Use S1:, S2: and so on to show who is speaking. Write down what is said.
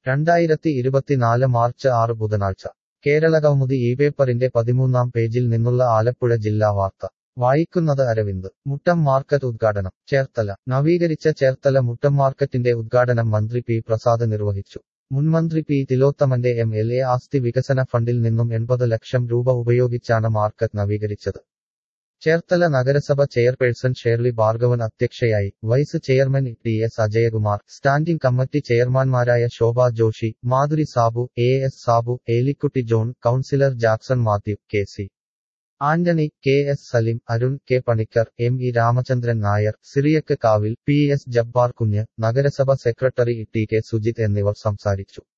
S1: രണ്ടായിരത്തി ഇരുപത്തിനാല് മാർച്ച് ആറ് ബുധനാഴ്ച കേരളകൗമുദി ഈ പേപ്പറിന്റെ പതിമൂന്നാം പേജിൽ നിന്നുള്ള ആലപ്പുഴ ജില്ലാ വാർത്ത വായിക്കുന്നത് അരവിന്ദ് മുട്ടം മാർക്കറ്റ് ഉദ്ഘാടനം ചേർത്തല നവീകരിച്ച ചേർത്തല മുട്ടം മാർക്കറ്റിന്റെ ഉദ്ഘാടനം മന്ത്രി പി പ്രസാദ് നിർവഹിച്ചു മുൻമന്ത്രി പി തിലോത്തമന്റെ എം എൽ എ ആസ്തി വികസന ഫണ്ടിൽ നിന്നും എൺപത് ലക്ഷം രൂപ ഉപയോഗിച്ചാണ് മാർക്കറ്റ് നവീകരിച്ചത് ചേർത്തല നഗരസഭ ചെയർപേഴ്സൺ ഷേർലി ഭാർഗവൻ അധ്യക്ഷയായി vice chairman T S Ajayakumar standing committee ചെയർമാൻമാരായ ശോഭ ജോഷി മാധുരി സാബു എ എസ് സാബു ഏലിക്കുട്ടി ജോൺ കൌൺസിലർ ജാക്സൺ മാത്യു കെ സി ആന്റണി കെ എസ് സലിം അരുൺ കെ പണിക്കർ എം ഇ രാമചന്ദ്രൻ നായർ സിറിയക്ക് കാവിൽ പി എസ് ജബ്ബാർ കുഞ്ഞ് നഗരസഭ സെക്രട്ടറി ടി കെ സുജിത് എന്നിവർ സംസാരിച്ചു